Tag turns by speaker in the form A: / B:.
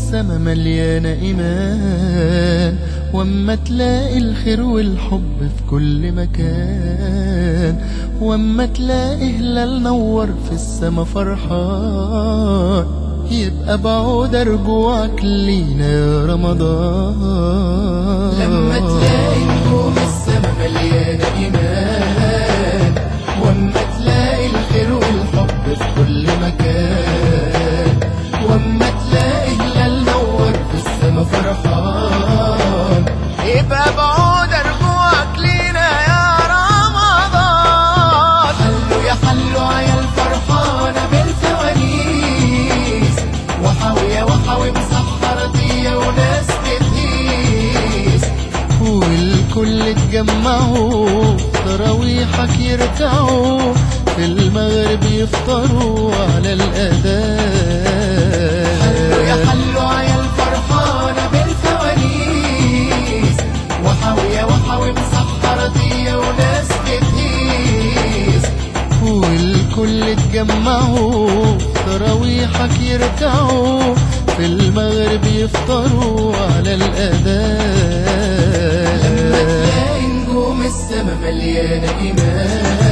A: السما مليانة إيمان واما تلاقي الخير والحب في كل مكان واما تلاقي هلال نور في السما فرحان يبقى بعود رجوعك لينا يا رمضان لما تلاقي نجوم السما مليانة إيمان واما تلاقي الخير والحب في كل مكان واما تلاقي هلال نور في السما فرحان يبقى بعود رجوعك لينا يا رمضان حلو يا حلو عيال فرحانة بالفوانيس وحاوية وحاوي مسحرة دي وناس بتهيس والكل اتجمعوا تراويحك يركعوا في المغرب يفطروا على الأذان حلو يا حلو عيال فرحانة بالفوانيس وحاوية وحاوي مسحرة دي وناس بتهيس والكل اتجمعوا تراويحك يركعوا في المغرب يفطروا على الأذان لما تلاقي نجوم السما مليانة إيمان